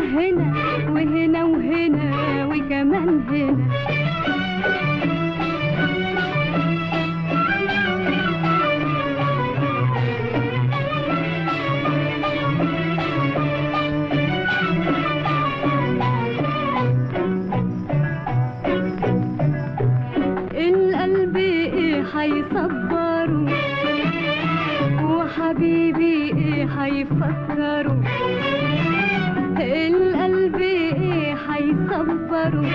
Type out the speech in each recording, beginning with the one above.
هنا وهنا وهنا وكمان هنا القلب ايه هيصبره وحبيبي ايه هيفكره القلب ايه هيصبره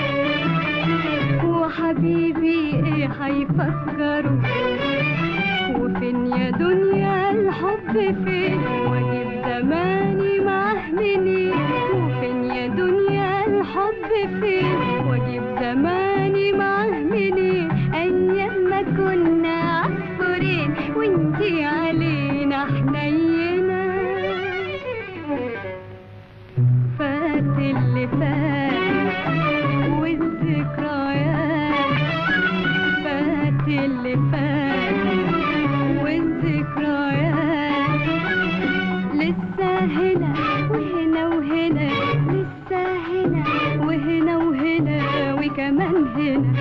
وحبيبي ايه هيفكره وفين يا دنيا الحب فين واجيب زماني معاه منين وفين يا دنيا الحب فين واجيب زماني معاه منين ايام ما كنا عصفورين وانتي علينا حنينه فات اللي فات والذكريات فات اللي فات والذكريات لسه هنا وهنا وهنا لسه هنا وهنا وهنا وكمان هنا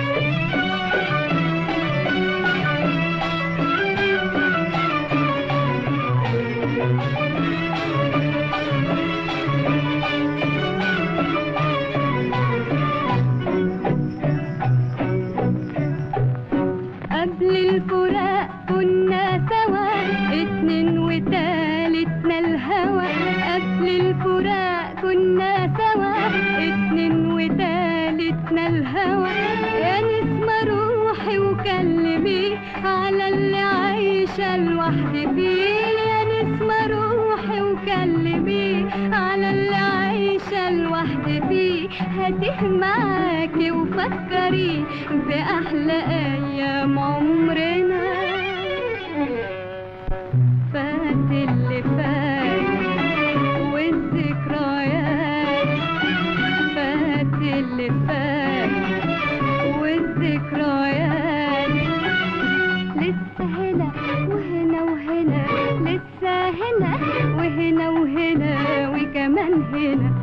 قبل الفراق كنا سوا اتنين وتالتنا الهوى قبل الفراق كنا سوا اتنين وتالتنا الهوى يا نسمة روحي وكلمي على اللي عايشة لوحدي فيه يا نسمة روحي وكلمي على اللي عايشة لوحدي فيه هاتيه معاكي وفكري بأحلى أيام عمرنا فات اللي فات والذكريات فات اللي فات والذكريات لسه هنا وهنا وهنا لسه هنا وهنا وهنا وكمان هنا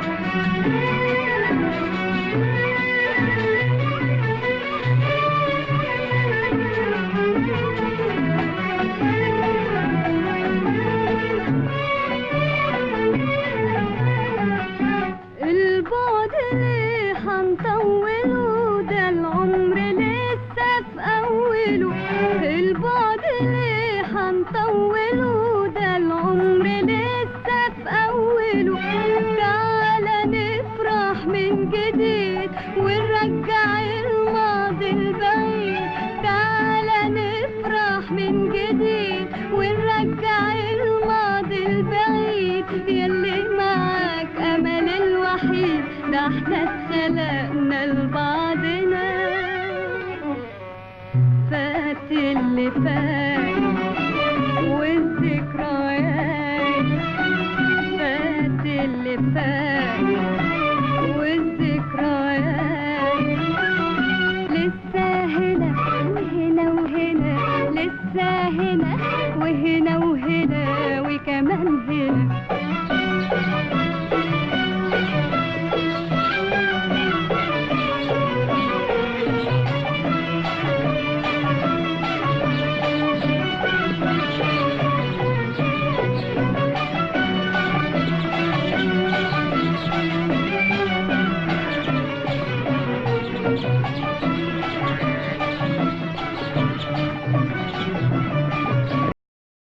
البعد ليه هنطوله ده العمر لسه في أوله البعد ليه هنطوله ده العمر لسه في أوله تعالى نفرح من جديد ونرجع الماضي البعيد تعالى نفرح من جديد ونرجع الماضي البعيد يلي معاك أمل الوحيد ده احنا اتخلقنا لبعضنا فات اللي فات والذكريات فات اللي فات والذكريات لسه هنا وهنا وهنا لسه هنا وهنا وهنا وكمان هنا